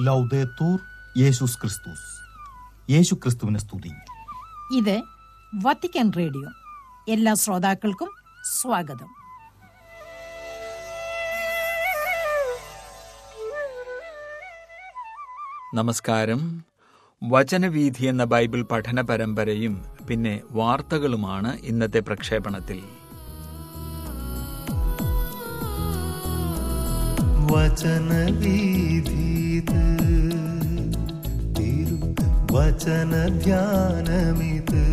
ലൗദേത്തൂർ യേശുസ് ക്രിസ്തുസ് യേശു ക്രിസ്തുവിനെ സ്തുതി ഇത് വത്തിക്കാൻ റേഡിയോ എല്ലാ ശ്രോതാക്കൾക്കും സ്വാഗതം നമസ്കാരം വചനവീഥി എന്ന ബൈബിൾ പഠന പരമ്പരയും പിന്നെ വാർത്തകളുമാണ് ഇന്നത്തെ പ്രക്ഷേപണത്തിൽ വചനവീഥീത് തിരു വചനധ്യാനമിത്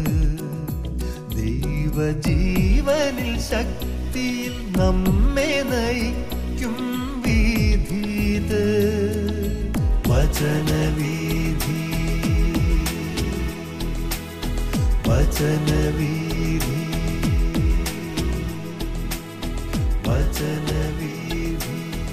ദൈവജീവനിൽ ശക്തിയിൽ നമ്മെ നയിക്കും വീഥീത് വചനവീഥി വചനവീഥി വചനവീഥി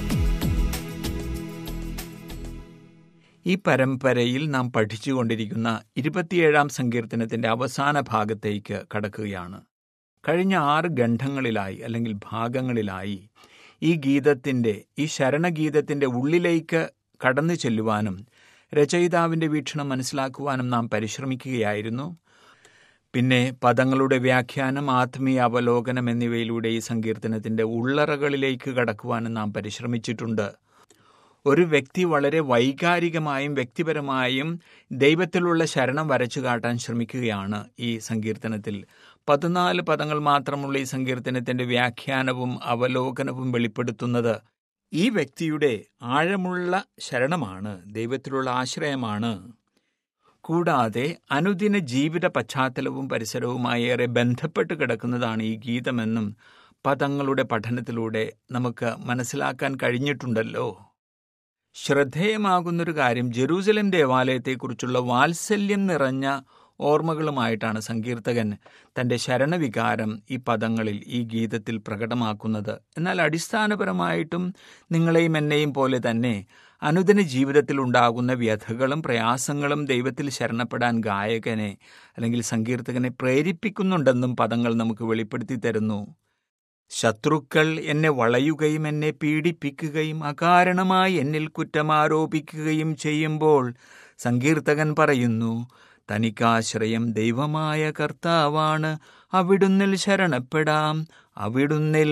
ഈ പരമ്പരയിൽ നാം പഠിച്ചുകൊണ്ടിരിക്കുന്ന ഇരുപത്തിയേഴാം സങ്കീർത്തനത്തിന്റെ അവസാന ഭാഗത്തേക്ക് കടക്കുകയാണ് കഴിഞ്ഞ ആറ് ഖണ്ഡങ്ങളിലായി അല്ലെങ്കിൽ ഭാഗങ്ങളിലായി ഈ ഗീതത്തിന്റെ ഈ ശരണഗീതത്തിന്റെ ഉള്ളിലേക്ക് കടന്നു ചെല്ലുവാനും രചയിതാവിന്റെ വീക്ഷണം മനസ്സിലാക്കുവാനും നാം പരിശ്രമിക്കുകയായിരുന്നു പിന്നെ പദങ്ങളുടെ വ്യാഖ്യാനം ആത്മീയ അവലോകനം എന്നിവയിലൂടെ ഈ സങ്കീർത്തനത്തിന്റെ ഉള്ളറകളിലേക്ക് കടക്കുവാനും നാം പരിശ്രമിച്ചിട്ടുണ്ട് ഒരു വ്യക്തി വളരെ വൈകാരികമായും വ്യക്തിപരമായും ദൈവത്തിലുള്ള ശരണം വരച്ചു കാട്ടാൻ ശ്രമിക്കുകയാണ് ഈ സങ്കീർത്തനത്തിൽ പതിനാല് പദങ്ങൾ മാത്രമുള്ള ഈ സങ്കീർത്തനത്തിന്റെ വ്യാഖ്യാനവും അവലോകനവും വെളിപ്പെടുത്തുന്നത് ഈ വ്യക്തിയുടെ ആഴമുള്ള ശരണമാണ് ദൈവത്തിലുള്ള ആശ്രയമാണ് കൂടാതെ അനുദിന ജീവിത പശ്ചാത്തലവും പരിസരവുമായി ഏറെ ബന്ധപ്പെട്ട് കിടക്കുന്നതാണ് ഈ ഗീതമെന്നും പദങ്ങളുടെ പഠനത്തിലൂടെ നമുക്ക് മനസ്സിലാക്കാൻ കഴിഞ്ഞിട്ടുണ്ടല്ലോ ശ്രദ്ധേയമാകുന്നൊരു കാര്യം ജെറൂസലം ദേവാലയത്തെക്കുറിച്ചുള്ള വാത്സല്യം നിറഞ്ഞ ഓർമ്മകളുമായിട്ടാണ് സങ്കീർത്തകൻ തന്റെ ശരണവികാരം ഈ പദങ്ങളിൽ ഈ ഗീതത്തിൽ പ്രകടമാക്കുന്നത് എന്നാൽ അടിസ്ഥാനപരമായിട്ടും നിങ്ങളെയും എന്നെയും പോലെ തന്നെ അനുദിന ജീവിതത്തിൽ ഉണ്ടാകുന്ന വ്യഥകളും പ്രയാസങ്ങളും ദൈവത്തിൽ ശരണപ്പെടാൻ ഗായകനെ അല്ലെങ്കിൽ സങ്കീർത്തകനെ പ്രേരിപ്പിക്കുന്നുണ്ടെന്നും പദങ്ങൾ നമുക്ക് വെളിപ്പെടുത്തി തരുന്നു ശത്രുക്കൾ എന്നെ വളയുകയും എന്നെ പീഡിപ്പിക്കുകയും അകാരണമായി എന്നിൽ കുറ്റമാരോപിക്കുകയും ചെയ്യുമ്പോൾ സങ്കീർത്തകൻ പറയുന്നു തനിക്കാശ്രയം ദൈവമായ കർത്താവാണ് അവിടുന്നിൽ ശരണപ്പെടാം അവിടുന്നിൽ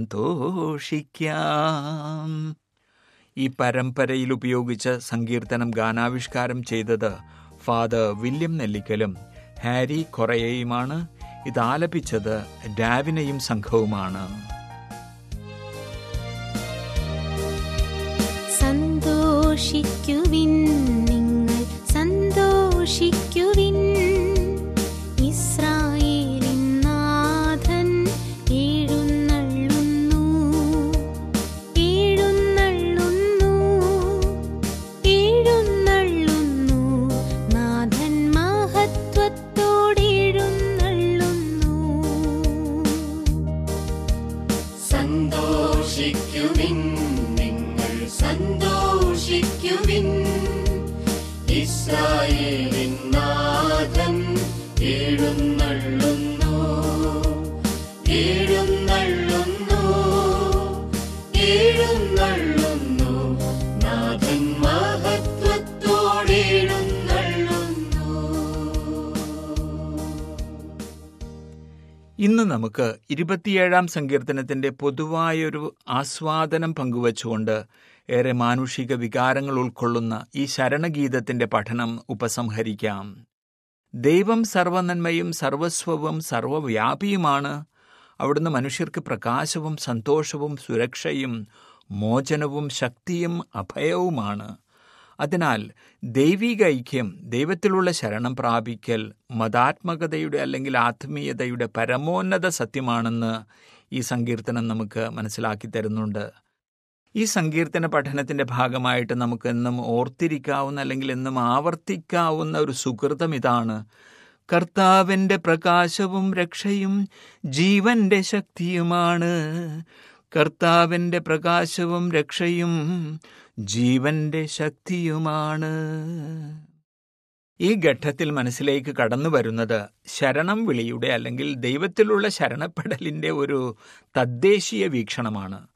സന്തോഷിക്കാം ഈ പരമ്പരയിൽ ഉപയോഗിച്ച സങ്കീർത്തനം ഗാനാവിഷ്കാരം ചെയ്തത് ഫാദർ വില്യം നെല്ലിക്കലും ഹാരി കൊറയയുമാണ് ഇത് ആലപിച്ചത് ഡാവിനയും സംഘവുമാണ് സന്തോഷിക്കുവിൻ നിങ്ങൾ സന്തോഷിക്കുവിൻ ഇസ്രായേലിൻ നാഥൻ എഴുന്നള്ളുന്നു എഴുന്നള്ളുന്നു എഴുന്നള്ളുന്നു നാഥൻ മഹത്വത്തോടെഴുന്നള്ളുന്നു സന്തോഷിക്കുവിൻ നിങ്ങൾ സന്തോഷിക്കുവിൻ ഇസ്രായേലിൻ നാഥൻ എഴുന്നള്ളുന്നു എഴുന്നള്ളുന്നു എഴുന്നള്ളുന്നു നാഥൻ മഹത്വത്തോടെഴുന്നള്ളുന്നു ഇന്ന് നമുക്ക് ഇരുപത്തിയേഴാം സങ്കീർത്തനത്തിന്റെ പൊതുവായൊരു ആസ്വാദനം പങ്കുവച്ചുകൊണ്ട് ഏറെ മാനുഷിക വികാരങ്ങൾ ഉൾക്കൊള്ളുന്ന ഈ ശരണഗീതത്തിന്റെ പഠനം ഉപസംഹരിക്കാം ദൈവം സർവനന്മയും സർവസ്വവും സർവവ്യാപിയുമാണ് അവിടുന്ന് മനുഷ്യർക്ക് പ്രകാശവും സന്തോഷവും സുരക്ഷയും മോചനവും ശക്തിയും അഭയവുമാണ് അതിനാൽ ദൈവിക ഐക്യം ദൈവത്തിലുള്ള ശരണം പ്രാപിക്കൽ മതാത്മകതയുടെ അല്ലെങ്കിൽ ആത്മീയതയുടെ പരമോന്നത സത്യമാണെന്ന് ഈ സങ്കീർത്തനം നമുക്ക് മനസ്സിലാക്കി തരുന്നുണ്ട് ഈ സങ്കീർത്തന പഠനത്തിന്റെ ഭാഗമായിട്ട് നമുക്ക് എന്നും ഓർത്തിരിക്കാവുന്ന അല്ലെങ്കിൽ എന്നും ആവർത്തിക്കാവുന്ന ഒരു സുഹൃതം ഇതാണ് കർത്താവിന്റെ പ്രകാശവും രക്ഷയും ജീവന്റെ ശക്തിയുമാണ് കർത്താവിന്റെ പ്രകാശവും രക്ഷയും ജീവന്റെ ശക്തിയുമാണ് ഈ ഘട്ടത്തിൽ മനസ്സിലേക്ക് കടന്നു വരുന്നത് ശരണം വിളിയുടെ അല്ലെങ്കിൽ ദൈവത്തിലുള്ള ശരണപ്പെടലിന്റെ ഒരു തദ്ദേശീയ വീക്ഷണമാണ്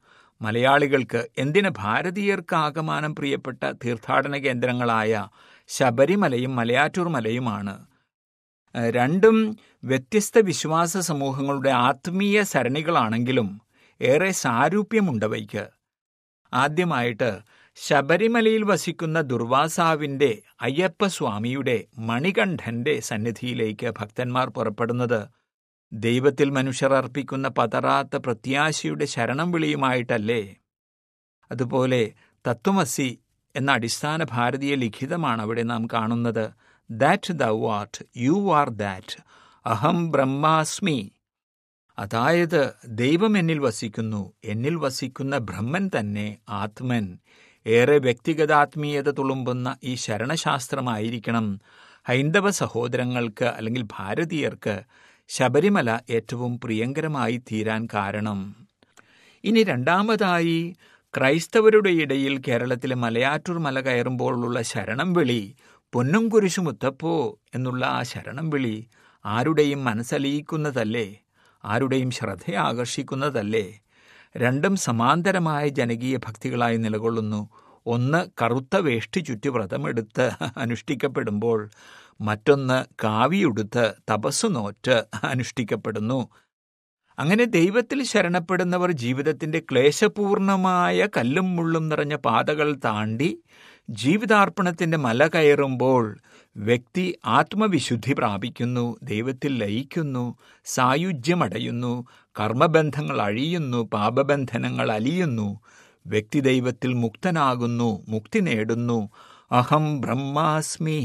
മലയാളികൾക്ക് എന്തിന് ഭാരതീയർക്ക് ആകമാനം പ്രിയപ്പെട്ട തീർത്ഥാടന കേന്ദ്രങ്ങളായ ശബരിമലയും മലയാറ്റൂർ മലയുമാണ് ഏഹ് രണ്ടും വ്യത്യസ്ത വിശ്വാസ സമൂഹങ്ങളുടെ ആത്മീയ സരണികളാണെങ്കിലും ഏറെ സാരൂപ്യമുണ്ടവയ്ക്ക് ആദ്യമായിട്ട് ശബരിമലയിൽ വസിക്കുന്ന ദുർവാസാവിന്റെ അയ്യപ്പസ്വാമിയുടെ മണികണ്ഠന്റെ സന്നിധിയിലേക്ക് ഭക്തന്മാർ പുറപ്പെടുന്നത് ദൈവത്തിൽ മനുഷ്യർ അർപ്പിക്കുന്ന പതറാത്ത പ്രത്യാശയുടെ ശരണം വിളിയുമായിട്ടല്ലേ അതുപോലെ തത്വമസി എന്ന അടിസ്ഥാന ഭാരതീയ ലിഖിതമാണ് അവിടെ നാം കാണുന്നത് that thou art you are that അഹം ബ്രഹ്മാസ്മി അതായത് ദൈവം എന്നിൽ വസിക്കുന്നു എന്നിൽ വസിക്കുന്ന ബ്രഹ്മൻ തന്നെ ആത്മൻ ഏറെ വ്യക്തിഗതാത്മീയത തുളുമ്പുന്ന ഈ ശരണശാസ്ത്രമായിരിക്കണം ഹൈന്ദവ സഹോദരങ്ങൾക്ക് അല്ലെങ്കിൽ ഭാരതീയർക്ക് ശബരിമല ഏറ്റവും പ്രിയങ്കരമായി തീരാൻ കാരണം ഇനി രണ്ടാമതായി ക്രൈസ്തവരുടെ ഇടയിൽ കേരളത്തിലെ മലയാറ്റൂർ മല കയറുമ്പോഴുള്ള ശരണം വിളി പൊന്നും കുരിശു മുത്തപ്പോ എന്നുള്ള ആ ശരണം വിളി ആരുടെയും മനസ്സലിയിക്കുന്നതല്ലേ ആരുടെയും ശ്രദ്ധ ആകർഷിക്കുന്നതല്ലേ രണ്ടും സമാന്തരമായ ജനകീയ ഭക്തികളായി നിലകൊള്ളുന്നു ഒന്ന് കറുത്ത വേഷ്ടി ചുറ്റി വ്രതമെടുത്ത് അനുഷ്ഠിക്കപ്പെടുമ്പോൾ മറ്റൊന്ന് കാവിയുടുത്ത് തപസ്സു നോറ്റ് അനുഷ്ഠിക്കപ്പെടുന്നു അങ്ങനെ ദൈവത്തിൽ ശരണപ്പെടുന്നവർ ജീവിതത്തിന്റെ ക്ലേശപൂർണമായ കല്ലും മുള്ളും നിറഞ്ഞ പാതകൾ താണ്ടി ജീവിതാർപ്പണത്തിന്റെ മല കയറുമ്പോൾ വ്യക്തി ആത്മവിശുദ്ധി പ്രാപിക്കുന്നു ദൈവത്തിൽ ലയിക്കുന്നു സായുജ്യമടയുന്നു കർമ്മബന്ധങ്ങൾ അഴിയുന്നു പാപബന്ധനങ്ങൾ അലിയുന്നു വ്യക്തി ദൈവത്തിൽ മുക്തനാകുന്നു മുക്തി നേടുന്നു അഹം ബ്രഹ്മാസ്മി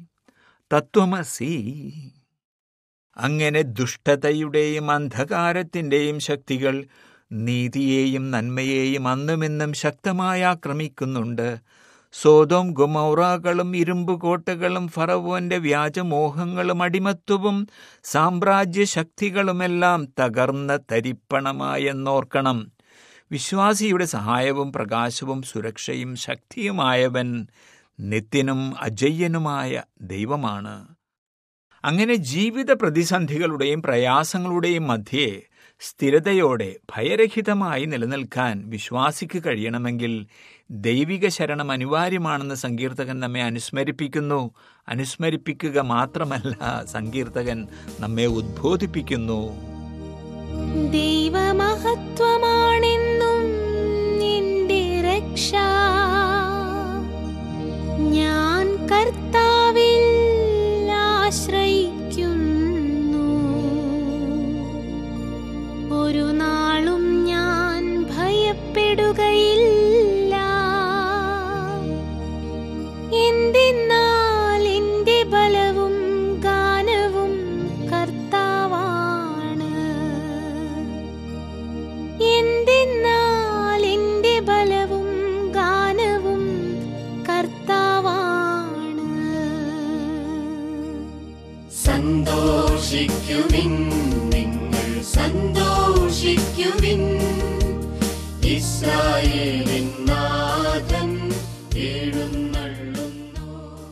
തത്വമസി അങ്ങനെ ദുഷ്ടതയുടെയും അന്ധകാരത്തിന്റെയും ശക്തികൾ നീതിയെയും നന്മയെയും അന്നുമിന്നും ശക്തമായി ആക്രമിക്കുന്നുണ്ട് സോതോം ഗുമൗറകളും ഇരുമ്പുകോട്ടകളും ഫറവോന്റെ വ്യാജമോഹങ്ങളും അടിമത്വവും സാമ്രാജ്യ ശക്തികളുമെല്ലാം തകർന്ന തരിപ്പണമായെന്നോർക്കണം വിശ്വാസിയുടെ സഹായവും പ്രകാശവും സുരക്ഷയും ശക്തിയുമായവൻ നിത്യനും അജയ്യനുമായ ദൈവമാണ് അങ്ങനെ ജീവിത പ്രതിസന്ധികളുടെയും പ്രയാസങ്ങളുടെയും മധ്യേ സ്ഥിരതയോടെ ഭയരഹിതമായി നിലനിൽക്കാൻ വിശ്വാസിക്ക് കഴിയണമെങ്കിൽ ദൈവിക ശരണം അനിവാര്യമാണെന്ന് സങ്കീർത്തകൻ നമ്മെ അനുസ്മരിപ്പിക്കുന്നു അനുസ്മരിപ്പിക്കുക മാത്രമല്ല സങ്കീർത്തകൻ നമ്മെ ഉദ്ബോധിപ്പിക്കുന്നു ദൈവമഹത്വമാണെന്നും നിന്റെ രക്ഷ ഞാൻ കർത്താവിൽ ആശ്രയിക്കുന്നു ഒരു നാളും ഞാൻ ഭയപ്പെടുകയില്ല എന്തെന്നാൽ എന്റെ ബലവും ഗാനവും കർത്താവാണ് എന്തെന്നാൽ എന്റെ ബലവും ഗാനവും കർത്താവാണ് സന്തോഷിക്കുവിൻ നിങ്ങൾ സന്തോഷിക്കുവിൻ ഇസ്രായേലിൻ നാഥൻ എഴുന്നള്ളുന്നു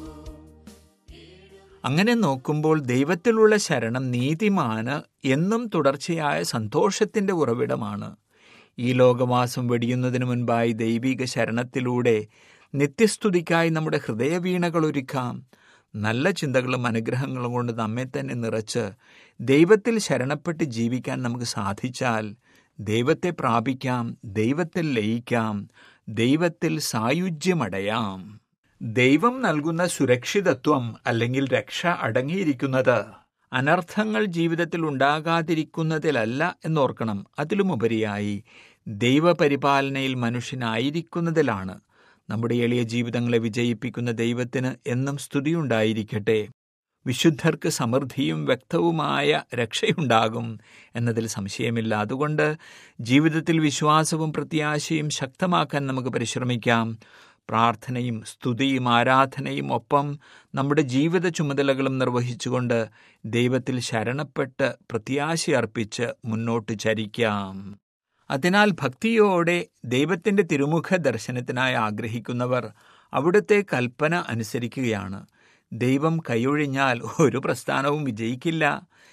അങ്ങനെ നോക്കുമ്പോൾ ദൈവത്തിലുള്ള ശരണം നീതിമാന് എന്നും തുടർച്ചയായ സന്തോഷത്തിന്റെ ഉറവിടമാണ് ഈ ലോകവാസം വെടിയുന്നതിനു മുൻപായി ദൈവിക ശരണത്തിലൂടെ നിത്യസ്തുതിക്കായി നമ്മുടെ ഹൃദയവീണകൾ ഒരുക്കാം നല്ല ചിന്തകളും അനുഗ്രഹങ്ങളും കൊണ്ട് നമ്മെ തന്നെ നിറച്ച് ദൈവത്തിൽ ശരണപ്പെട്ട് ജീവിക്കാൻ നമുക്ക് സാധിച്ചാൽ ദൈവത്തെ പ്രാപിക്കാം ദൈവത്തിൽ ലയിക്കാം ദൈവത്തിൽ സായുജ്യമടയാം ദൈവം നൽകുന്ന സുരക്ഷിതത്വം അല്ലെങ്കിൽ രക്ഷ അടങ്ങിയിരിക്കുന്നത് അനർത്ഥങ്ങൾ ജീവിതത്തിൽ ഉണ്ടാകാതിരിക്കുന്നതിലല്ല എന്നോർക്കണം അതിലുമുപരിയായി ദൈവപരിപാലനയിൽ മനുഷ്യനായിരിക്കുന്നതിലാണ് നമ്മുടെ എളിയ ജീവിതങ്ങളെ വിജയിപ്പിക്കുന്ന ദൈവത്തിന് എന്നും സ്തുതിയുണ്ടായിരിക്കട്ടെ വിശുദ്ധർക്ക് സമൃദ്ധിയും വ്യക്തവുമായ രക്ഷയുണ്ടാകും എന്നതിൽ സംശയമില്ല അതുകൊണ്ട് ജീവിതത്തിൽ വിശ്വാസവും പ്രത്യാശയും ശക്തമാക്കാൻ നമുക്ക് പരിശ്രമിക്കാം പ്രാർത്ഥനയും സ്തുതിയും ആരാധനയും ഒപ്പം നമ്മുടെ ജീവിത ചുമതലകളും നിർവഹിച്ചുകൊണ്ട് ദൈവത്തിൽ ശരണപ്പെട്ട് പ്രത്യാശ അർപ്പിച്ച് മുന്നോട്ട് ചരിക്കാം അതിനാൽ ഭക്തിയോടെ ദൈവത്തിന്റെ തിരുമുഖ ദർശനത്തിനായി ആഗ്രഹിക്കുന്നവർ അവിടുത്തെ കൽപ്പന അനുസരിക്കുകയാണ് ദൈവം കൈയൊഴിഞ്ഞാൽ ഒരു പ്രസ്ഥാനവും വിജയിക്കില്ല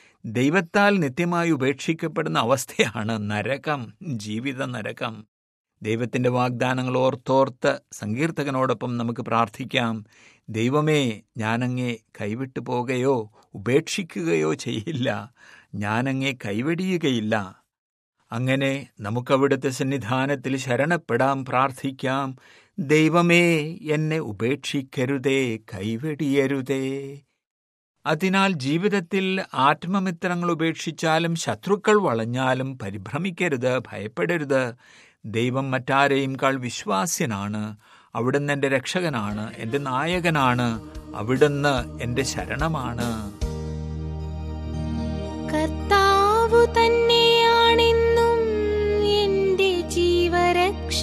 ദൈവത്താൽ നിത്യമായി ഉപേക്ഷിക്കപ്പെടുന്ന അവസ്ഥയാണ് നരകം ജീവിത നരകം ദൈവത്തിൻ്റെ വാഗ്ദാനങ്ങൾ ഓർത്തോർത്ത് സങ്കീർത്തകനോടൊപ്പം നമുക്ക് പ്രാർത്ഥിക്കാം ദൈവമേ ഞാനങ്ങേ കൈവിട്ടു പോകുകയോ ഉപേക്ഷിക്കുകയോ ചെയ്യില്ല ഞാനങ്ങേ കൈവെടിയുകയില്ല അങ്ങനെ നമുക്കവിടുത്തെ സന്നിധാനത്തിൽ ശരണപ്പെടാം പ്രാർത്ഥിക്കാം ദൈവമേ എന്നെ ഉപേക്ഷിക്കരുതേ കൈവെടിയരുതേ അതിനാൽ ജീവിതത്തിൽ ആത്മമിത്രങ്ങൾ ഉപേക്ഷിച്ചാലും ശത്രുക്കൾ വളഞ്ഞാലും പരിഭ്രമിക്കരുത് ഭയപ്പെടരുത് ദൈവം മറ്റാരെയും കാൾ വിശ്വാസ്യനാണ് അവിടുന്ന് എൻ്റെ രക്ഷകനാണ് എൻ്റെ നായകനാണ് അവിടുന്ന് എൻ്റെ ശരണമാണ് കർത്താവു തന്നെയാണെന്നും എന്റെ ജീവരക്ഷ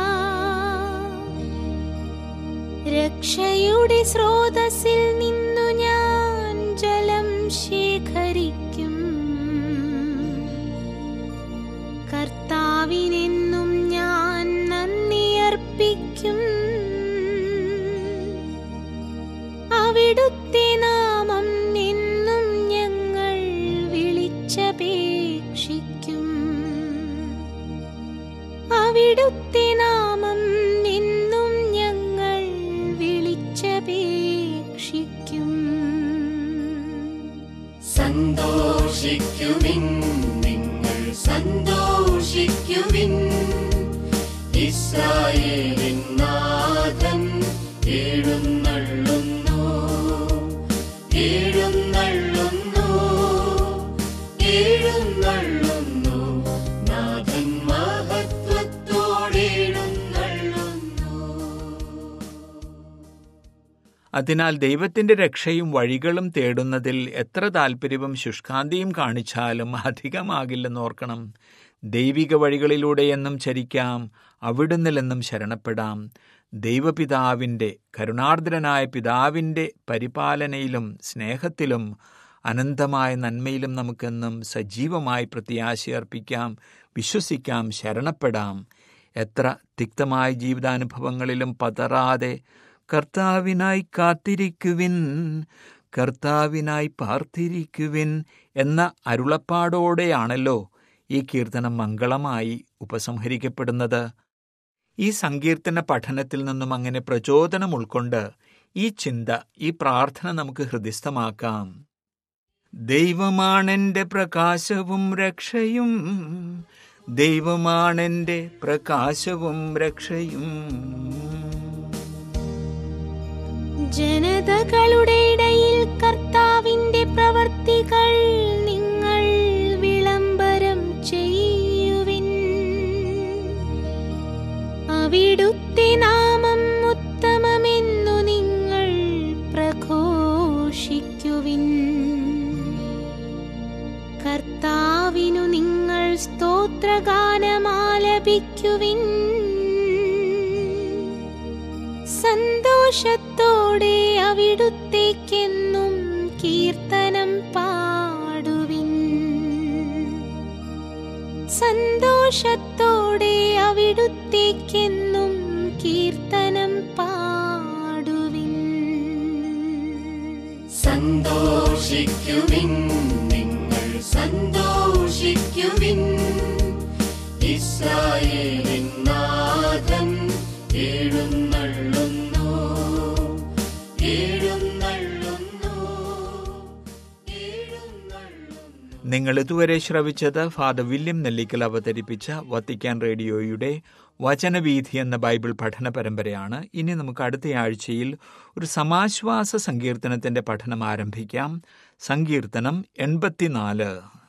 രക്ഷയുടെ സ്രോതസ്സിൽ നിന്നു ഞാൻ ജലം ശേഖരിക്കും കർത്താവിനെന്നും ഞാൻ നന്ദി അർപ്പിക്കും അവിടുത്തെ നാമം എന്നും ഞങ്ങൾ വിളിച്ചപേക്ഷിക്കും അവിടുത്തെ നാമം എന്നും ഞങ്ങൾ വിളിച്ചപേക്ഷിക്കും സന്തോഷിക്കുവിൻ നിങ്ങൾ സന്തോഷിക്കുവിൻ ഇസ്രായേലിൻ നാഥൻ എഴുന്നള്ളുന്നു എഴുന്നള്ളുന്നു എഴുന്നള്ളുന്നു നാഥൻ മഹത്വത്തോടെഴുന്നള്ളുന്നു അതിനാൽ ദൈവത്തിന്റെ രക്ഷയും വഴികളും തേടുന്നതിൽ എത്ര താല്പര്യവും ശുഷ്കാന്തിയും കാണിച്ചാലും അധികമാകില്ലെന്ന് ഓർക്കണം ദൈവിക വഴികളിലൂടെ എന്നും ചരിക്കാം അവിടുന്നിലെന്നും ശരണപ്പെടാം ദൈവപിതാവിൻ്റെ കരുണാർദ്രനായ പിതാവിൻ്റെ പരിപാലനയിലും സ്നേഹത്തിലും അനന്തമായ നന്മയിലും നമുക്കെന്നും സജീവമായി പ്രത്യാശയർപ്പിക്കാം വിശ്വസിക്കാം ശരണപ്പെടാം എത്ര തിക്തമായ ജീവിതാനുഭവങ്ങളിലും പതറാതെ കർത്താവിനായി കാത്തിരിക്കുവിൻ കർത്താവിനായി പാർത്തിരിക്കുവിൻ എന്ന അരുളപ്പാടോടെയാണല്ലോ ഈ കീർത്തനം മംഗളമായി ഉപസംഹരിക്കപ്പെടുന്നത് ഈ സങ്കീർത്തന പഠനത്തിൽ നിന്നും അങ്ങനെ പ്രചോദനം ഉൾക്കൊണ്ട് ഈ ചിന്ത ഈ പ്രാർത്ഥന നമുക്ക് ഹൃദിസ്ഥമാക്കാം ദൈവമാണെന്റെ പ്രകാശവും രക്ഷയും ദൈവമാണെന്റെ പ്രകാശവും രക്ഷയും ജനതകളുടെ ഇടയിൽ കർത്താവിന്റെ പ്രവർത്തികൾ നിങ്ങൾ വിളംബരം ചെയ്യുവിൻ അവിടുത്തെ നാമം ഉത്തമമെന്നു നിങ്ങൾ പ്രഘോഷിക്കുവിൻ കർത്താവിനു നിങ്ങൾ സ്തോത്രഗാനമാലപിക്കുവിൻ സന്തോഷത്തോടെ അവിടുത്തേക്കെന്നും കീർത്തനം പാടുവിൻ സന്തോഷത്തോടെ അവിടുത്തേക്കെന്നും കീർത്തനം പാടുവിൻ സന്തോഷിക്കുവിൻ നിങ്ങൾ സന്തോഷിക്കുവിൻ ഇസ്രായേലിൻ നാഥൻ എഴുന്നള്ളുന്നു എഴുന്നള്ളുന്നു എഴുന്നള്ളുന്നു നിങ്ങൾ ഇതുവരെ ശ്രവിച്ചത് ഫാദർ വില്യം നെല്ലിക്കൽ അവതരിപ്പിച്ച വത്തിക്കാൻ റേഡിയോയുടെ വചനവീഥി എന്ന ബൈബിൾ പഠന പരമ്പരയാണ് ഇനി നമുക്ക് അടുത്ത ആഴ്ചയിൽ ഒരു സമാശ്വാസ സങ്കീർത്തനത്തിന്റെ പഠനം ആരംഭിക്കാം സങ്കീർത്തനം എൺപത്തിനാല്